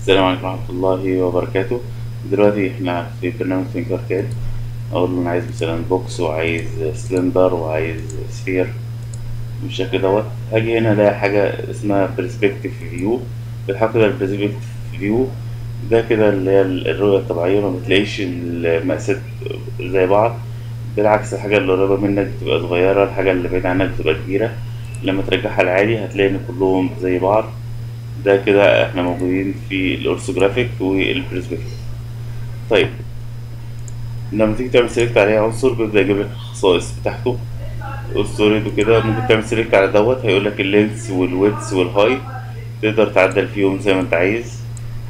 السلام عليكم ورحمة الله وبركاته دلوقتي احنا في برنامج ثينك اركاد اقول له انا عايز مثلا بوكس وعايز سلندر وعايز سفير بالشكل دوت هاجي هنا الاقي حاجة اسمها برسبكتيف فيو بتحط كده البرسبكتيف فيو ده كده اللي هي الرؤية الطبيعية ما بتلاقيش المقاسات زي بعض بالعكس الحاجة اللي قريبة منك بتبقى صغيرة الحاجة اللي بعيدة عنك بتبقى كبيرة لما ترجعها العادي هتلاقي ان كلهم زي بعض ده كده احنا موجودين في الاورثوجرافيك والبرسبكتيف طيب لما تيجي تعمل سيلكت عليه عنصر بيبدأ يجيب لك الخصائص بتاعته السوليد وكده ممكن تعمل سيلكت على دوت هيقول لك اللينس والويدث والهاي تقدر تعدل فيهم زي ما انت عايز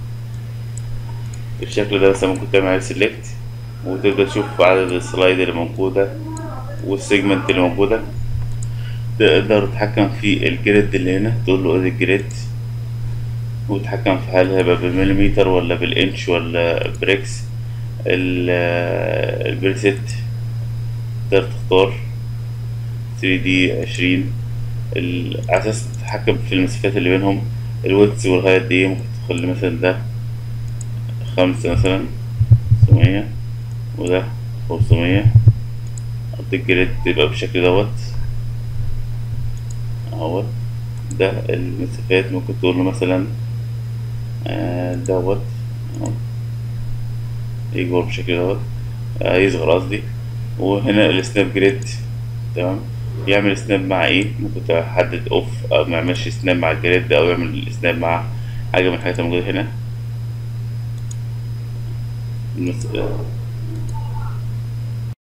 بالشكل ده مثلا ممكن تعمل عليه سيلكت وتبدأ تشوف عدد السلايد اللي موجودة والسيجمنت اللي موجودة تقدر تتحكم في الجريد اللي هنا تقول له ادي الجريد وتتحكم في هل هيبقى بالمليمتر ولا بالانش ولا بريكس البريسيت تقدر تختار 3 دي عشرين على اساس تتحكم في المسافات اللي بينهم الويدث والهايت دي ممكن تخلي مثلا ده خمسة مثلا خمسمية وده خمسمية حط الجريد تبقى بالشكل دوت اهوت ده المسافات ممكن تقول له مثلا آه دوت اهو يكبر بالشكل دوت آه يصغر قصدي وهنا السناب جريد تمام يعمل سناب مع ايه ممكن تحدد اوف او ما يعملش سناب مع الجريد او يعمل سناب مع حاجه من الحاجات الموجوده هنا